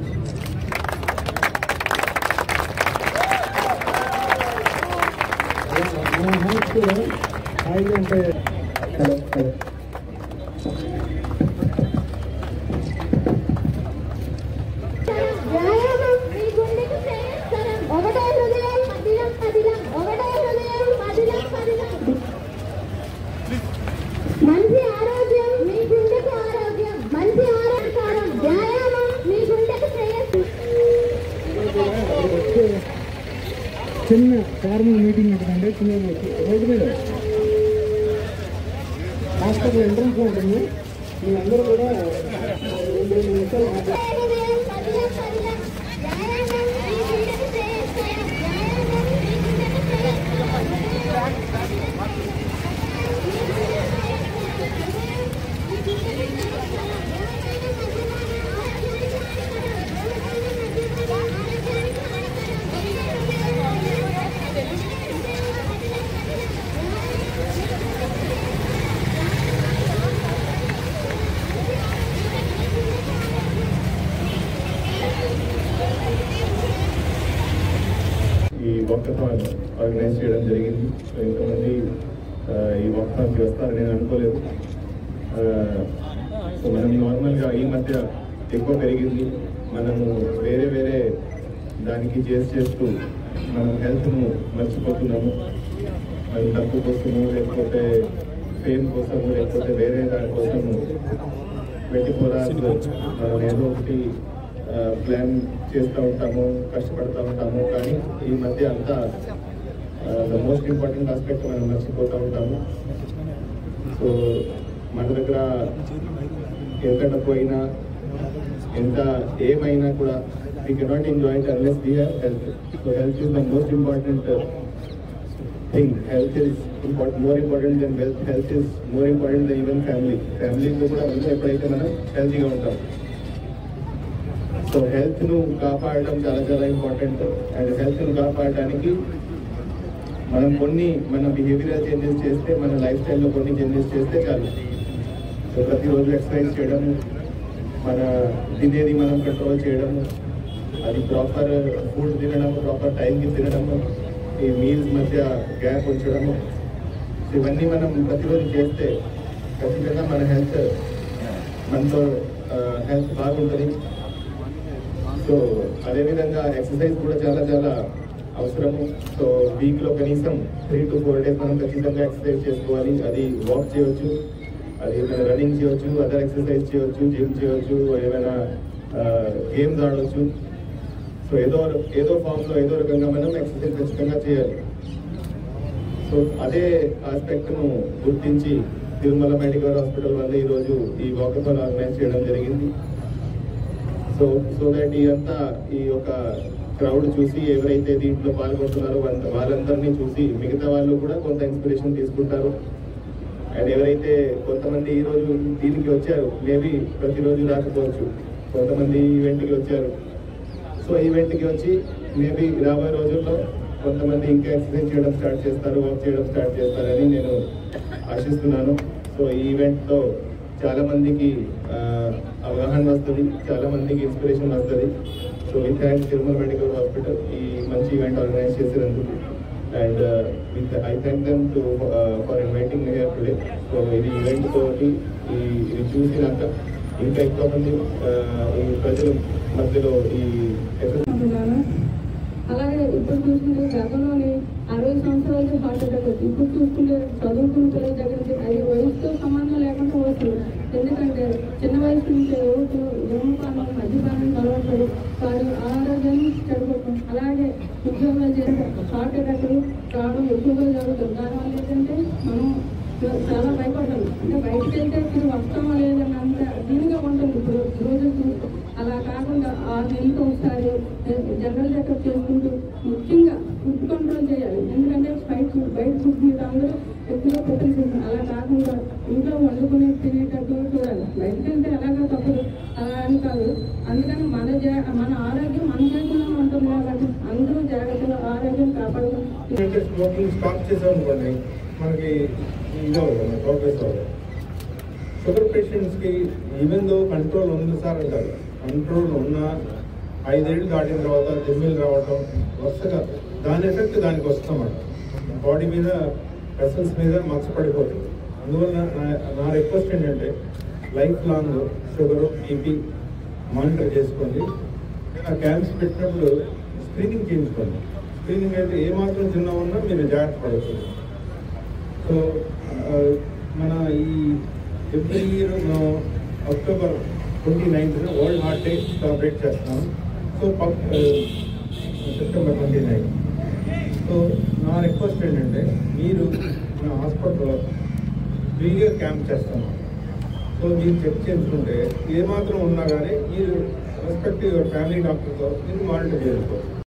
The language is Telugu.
హాయిగా ఉంటాయి హలో హలో వ్యాయామం మీ గుండెకు శ్రేయస్కరం. ఒకటే హృదయం పదిలం పదిలం ఒకటే హృదయం పదిలం పదిలం మంచి ఆరోగ్యం మీ గుండెకు ఆరోగ్యం మంచి ఆరోగ్యం వ్యాయామం మీ గుండెకు శ్రేయస్కరం చిన్న ఫార్మల్ మీటింగ్ ఉంటుందండి చిన్న రోడ్డు మీద హాస్పిటల్ ఎంట్రన్స్ లో ఉంటుంది మీరందరూ కూడా రెండు నిమిషాలు మాట్లాడారు హృదయం పదిలం పదిలం వ్యాయామం మీ గుండెకు శ్రేయస్కరం వ్యాయామం మీ గుండెకు ఈ వాకథాన్ ఆర్గనైజ్ చేయడం జరిగింది సో ఇంతమంది ఆ, ఈ వాకథాన్కి వస్తారని నేను అనుకోలేదు ఆ, సో మనం నార్మల్గా ఈ మధ్య ఎక్కువ పెరిగింది మనము వేరే వేరే దానికి చేసి చేస్తూ మనం హెల్త్ను మర్చిపోతున్నాము మనం డబ్బు కోసము లేకపోతే ఫేమ్ కోసము లేకపోతే వేరే దాని కోసము ట్వంటీ ఫోర్ అవర్స్ మనం ఏదో ఒకటి ప్లాన్ చేస్తూ ఉంటాము కష్టపడుతూ ఉంటాము కానీ ఈ మధ్య అంతా ద మోస్ట్ ఇంపార్టెంట్ ఆస్పెక్ట్ మనం మర్చిపోతూ ఉంటాము సో మన దగ్గర ఎంత డబ్బు అయినా ఎంత ఏమైనా కూడా we cannot enjoy it unless we have health so health is the most important thing health is important more important than wealth health is more important than even family ఫ్యామిలీతో కూడా ముందు ఎప్పుడైతే మనం హెల్తీగా ఉంటాం సో హెల్త్ ను కాపాడడం చాలా చాలా ఇంపార్టెంట్ అండ్ హెల్త్ ను కాపాడడానికి మనం కొన్ని మన బిహేవియర్ చేంజెస్ చేస్తే మన లైఫ్ స్టైల్లో కొన్ని చేంజెస్ చేస్తే చాలు సో ప్రతిరోజు ఎక్సర్సైజ్ చేయడము మన తినేది మనం కంట్రోల్ చేయడము అది ప్రాపర్ ఫుడ్ తినడము ప్రాపర్ టైంకి తినడము ఈ మీల్స్ మధ్య గ్యాప్ ఉంచడము సో ఇవన్నీ మనం ప్రతిరోజు చేస్తే ఖచ్చితంగా మన హెల్త్ మనతో హెల్త్ బాగుంటుంది సో అదేవిధంగా ఎక్సర్సైజ్ కూడా చాలా చాలా అవసరము సో వీక్ లో కనీసం త్రీ టు ఫోర్ డేస్ మనం ఖచ్చితంగా ఎక్సర్సైజ్ చేసుకోవాలి అది వాక్ చేయొచ్చు అది ఏమైనా రన్నింగ్ చేయొచ్చు అదర్ ఎక్సర్సైజ్ చేయొచ్చు జిమ్ చేయొచ్చు ఏమైనా గేమ్స్ ఆడవచ్చు సో ఏదో ఏదో ఫామ్ లో ఏదో రకంగా మనం ఎక్సర్సైజ్ ఖచ్చితంగా చేయాలి సో అదే ఆస్పెక్ట్ ను గుర్తించి తిరుమల మెడికల్ హాస్పిటల్ వల్ల ఈరోజు ఈ వాకథాన్ ఆర్గనైజ్ చేయడం జరిగింది సో సో దట్ ఇదంతా ఈ యొక్క క్రౌడ్ చూసి ఎవరైతే దీంట్లో పాల్గొంటున్నారో వాళ్ళ- వాళ్ళందరినీ చూసి మిగతా వాళ్ళు కూడా కొంత ఇన్స్పిరేషన్ తీసుకుంటారు అండ్ ఎవరైతే కొంతమంది ఈ రోజు దీనికి వచ్చారు మేబీ ప్రతిరోజు రాకపోవచ్చు కొంతమంది ఈవెంట్కి వచ్చారు సో ఈవెంట్కి వచ్చి మేబీ రాబోయే రోజుల్లో కొంతమంది ఇంకా ఎక్సర్సైజ్ చేయడం స్టార్ట్ చేస్తారు వాక్ చేయడం స్టార్ట్ చేస్తారని నేను ఆశిస్తున్నాను సో ఈ ఈవెంట్తో చాలా మందికి ఆ, అవగాహన వస్తుంది చాలా మందికి ఇన్స్పిరేషన్ వస్తుంది so we thank Tirumala medical hospital ఈ మంచి ఈవెంట్ ఆర్గనైజ్ చేసినందుకు and with I thank them too for inviting here today so ఇది ఈవెంట్ తోటి ఈ ఇది చూసినాక ఇంకా ఎక్కువ మంది ఆ, ఈ ప్రజల మధ్యలో ఈ ఎక్సర్సైజ్ అనుకుంటున్నాను అలాగే ఇప్పుడు చూసుకుంటే గతంలోని అరవై సంవత్సరాలకి హార్ట్ అటాక్ వచ్చింది ఇప్పుడు చూసుకుంటే చదువుకున్న పిల్లల దగ్గర నుంచి అది వయసుతో సంబంధం లేకుండా వస్తుంది ఎందుకంటే చిన్న వయసు నుంచి యువకులు ధూమపానం మద్యపానం అలవాటు వారి ఆరోగ్యాన్ని చెడగొట్టడం అలాగే ఉద్యోగాలు చేసే హార్ట్ అటాక్లు రావడం ఎక్కువగా జరుగుతుంది దానివల్ల ఏంటంటే మనం చాలా భయపడ్డాను అంటే బయటకు వెళ్తే ఇప్పుడు వస్తామో లేదని అంత దీనిగా ఉంటుంది ఇప్పుడు రోజు అలా కాకుండా ఆరు నెలలకు ఒకసారి జనరల్ చెకప్ చేసుకుంటూ ముఖ్యంగా ఫుడ్ కంట్రోల్ చేయాలి ఎందుకంటే బయట బయట ఫుడ్ మీద అందరూ ఎక్కువగా పెట్టేసింది అలా కాకుండా ఇంట్లో వండుకుని తినేటట్టు చూడాలి బయటకు వెళ్తే ఎలాగో తప్పదు అలా అని కాదు అందుకని మన జా మన ఆరోగ్యం మన చేతుల్లో ఉంటుంది కాబట్టి అందరూ జాగ్రత్తగా ఆరోగ్యం కాపాడుకుంటారు అంటే స్మోకింగ్ స్టాప్ చేసాం అనుకోండి మనకి ఇది అవ్వదు ప్రోగ్రెస్ అవ్వదు షుగర్ పేషెంట్స్కి ఈవెన్ దో కంట్రోల్ ఉంది సార్ అంటారు కంట్రోల్ ఉన్నా ఐదేళ్ళు దాటిన తర్వాత దిమ్మిలు రావటం వరుసగా దాని ఎఫెక్ట్ దానికి వస్తామన్నమాట బాడీ మీద వెసల్స్ మీద మచ్చ పడిపోతుంది అందువల్ల నా- నా రిక్వెస్ట్ ఏంటంటే life long sugar BP monitor చేసుకోండి ఆ క్యాంప్స్ పెట్టినప్పుడు స్క్రీనింగ్ చేయించుకోండి స్క్రీనింగ్ అయితే ఏ మాత్రం చిన్న ఉన్నా మీరు జాగ్రత్త పడుతుంది సో ఆ, మన ఈ ఎవ్రీ ఇయర్ మనం October twenty ninth world heart day celebrate చేస్తున్నాం so September twenty nine so నా రిక్వెస్ట్ ఏంటంటే మీరు మన హాస్పిటల్లో ఫ్రీగా క్యాంప్ చేస్తాము సో మీరు చెక్ చేసుకుంటే ఏ మాత్రం ఉన్నా కానీ మీరు రెస్పెక్టివ్ యువర్ ఫ్యామిలీ డాక్టర్తో మీరు మానిటర్ చేసుకోవచ్చు